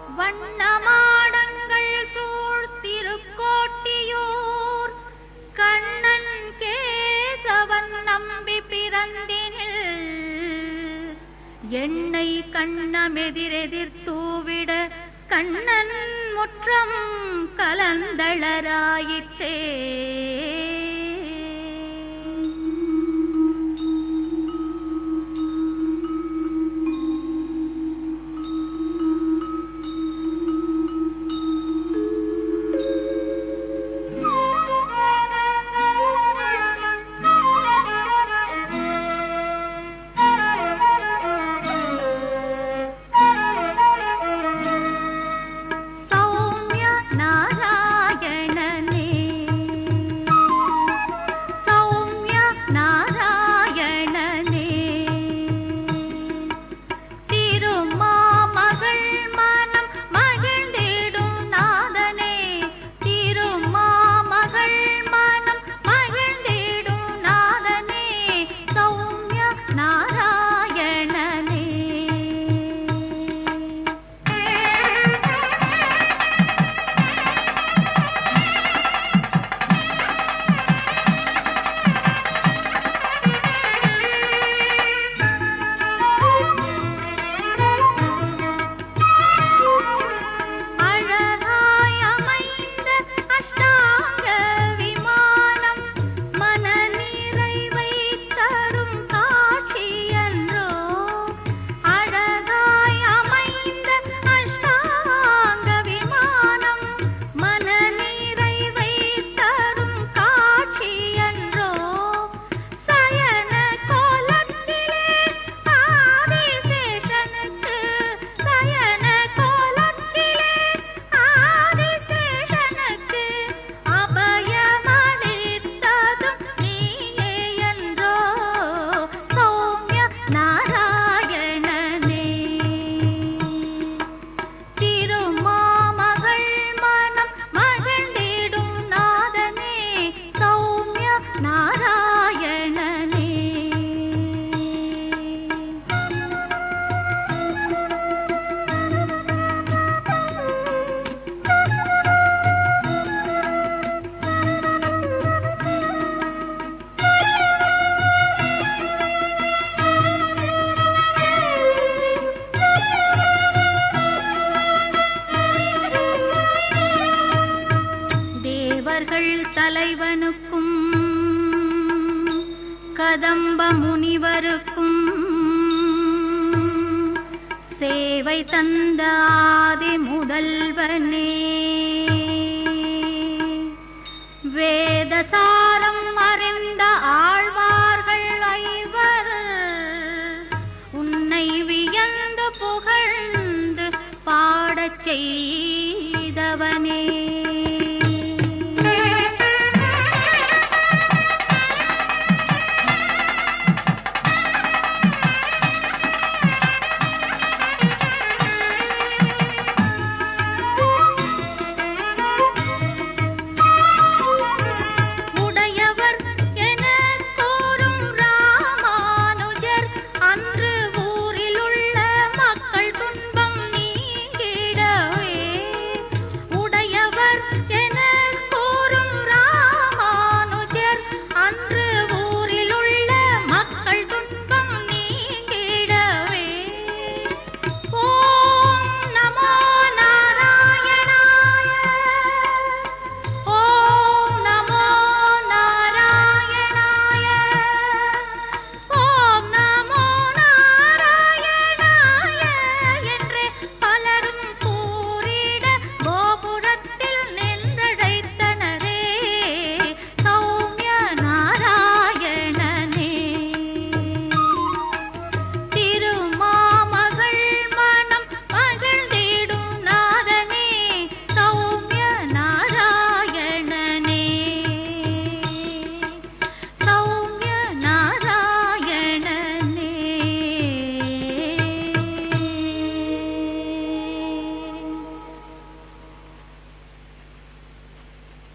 வண்ணமாடங்கள் சூழ் திருக்கோட்டியூர் கண்ணன் கேசவன் நம்பி பிறந்தினில் என்னை கண்ணமெதிரெதிர் தூவிட கண்ணன் முற்றம் கலந்தளராயிற்றே சௌமிய நாராயணனே சௌமிய நாராயணனே திருமாமகள் மனம் மகிழ்ந்திடும் நாதனே திருமாமகள் மனம் மகிழ்ந்திடும் நாதனே சௌமிய நாராயணனே அழகாய் அமைந்த அஷ்டாங்க விமானம் மனநிறைவை தரும் காட்சியன்றோ அழகாய் அமைந்த அஷ்டாங்க விமானம் மனநிறைவை தரும் காட்சியன்றோ சயன கோலத்திலே ஆதிசேஷனுக்கு சயன கோலத்திலே ஆதிசேஷனுக்கு அபயமளித்ததும் நீயே என்றோ சௌமிய நாராயணனே திருமாமகள் மனம் மகிழ்ந்திடும் நாதனே சௌமிய நாராயணனே தேவர்கள் தலைவனுக்கும் கதம்ப முனிவருக்கும் சேவை தந்த ஆதி முதல்வனே வேதசாரம் அறிந்த ஆள்